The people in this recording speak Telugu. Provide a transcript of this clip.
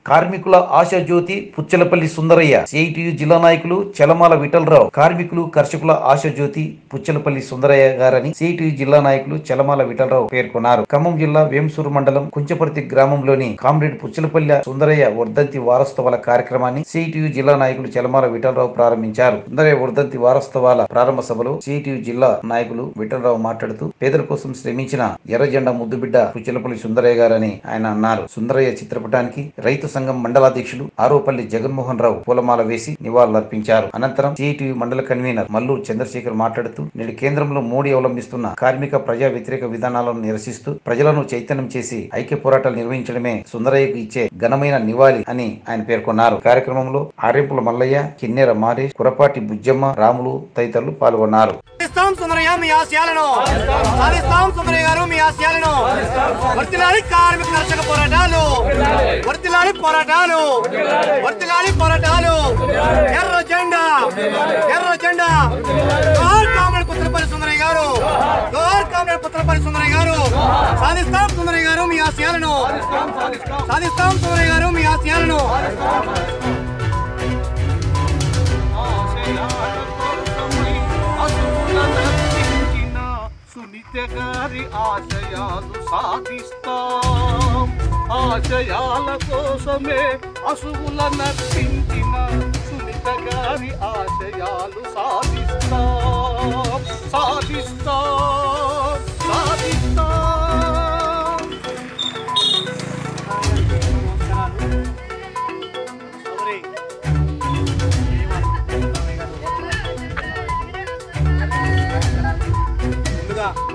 కార్మికుల ఆశాజ్యోతి పుచ్చలపల్లి సుందరయ్య సిఐటియు జిల్లా నాయకులు చలమాల విఠలరావు కార్మికులు కర్షకుల ఆశాజ్యోతి పుచ్చలపల్లి సుందరయ్య గారని సిఐటియు జిల్లా నాయకులు చలమాల విఠలరావు పేర్కొన్నారు ఖమ్మం జిల్లా వేంసూరు మండలం కుంచపర్తి గ్రామంలోని కామ్రేడ్ పుచ్చలపల్లి సుందరయ్య వర్ధంతి వారోత్సవాల కార్యక్రమాన్ని సిఐటియు జిల్లా నాయకులు చలమాల విఠలరావు ప్రారంభించారు సుందరయ్య వర్ధంతి వారోత్సవాల ప్రారంభ సభలో సిఐటియు జిల్లా నాయకులు విఠలరావు మాట్లాడుతూ పేదల కోసం శ్రమించిన ఎర్రజెండా ముద్దుబిడ్డ పుచ్చలపల్లి సుందరయ్య గారని ఆయన అన్నారు సుందరయ్య చిత్రపటానికి రైతు సంఘం మండలాధ్యక్షులు ఆరోపల్లి జగన్మోహన్ రావు పూలమాల వేసి నివాళులర్పించారు అనంతరం సిఐటియు మండల కన్వీనర్ మల్లు చంద్రశేఖర్ మాట్లాడుతూ నేడు కేంద్రంలో మోడీ అవలంబిస్తున్న కార్మిక ప్రజా వ్యతిరేక విధానాలను నిరసిస్తూ ప్రజలను చైతన్యం చేసి ఐక్య పోరాటాలు నిర్వహించడమే సుందరయ్యకు ఇచ్చే ఘనమైన నివాళి అని ఆయన పేర్కొన్నారు కార్యక్రమంలో ఆర్యంపుల మల్లయ్య కిన్నెర మారేష్ కురపాటి బుజ్జమ్మ రాములు తదితరులు పాల్గొన్నారు సాధిస్తాం సుందరయ్య మీ ఆశయాలను సాధిస్తాం సుందరయ్య గారు మీ ఆశయాలను వర్తిలాలి కార్మిక కర్షక పోరాటాలు వర్తిలాలి పోరాటాలు వర్తిలాలి పోరాటాలు ఎర్ర జెండా ఎర్ర జెండా జోహార్ కామ్రేడ్ పుత్రపల్లి సుందరయ్య గారు జోహార్ కామ్రేడ్ పుత్రపల్లి సుందరయ్య గారు సాధిస్తాం సుందరయ్య గారు మీ ఆశయాలను సాధిస్తాం సుందరయ్య గారు మీ ఆశయాలను సునీత గారి ఆశయాలు సాధిస్తాం ఆశయాల కోసమే అసువుల నర్పించిన సునీత గారి ఆశయాలు సాధిస్తాం సాధిస్తాం సాధిస్తాం ముందుగా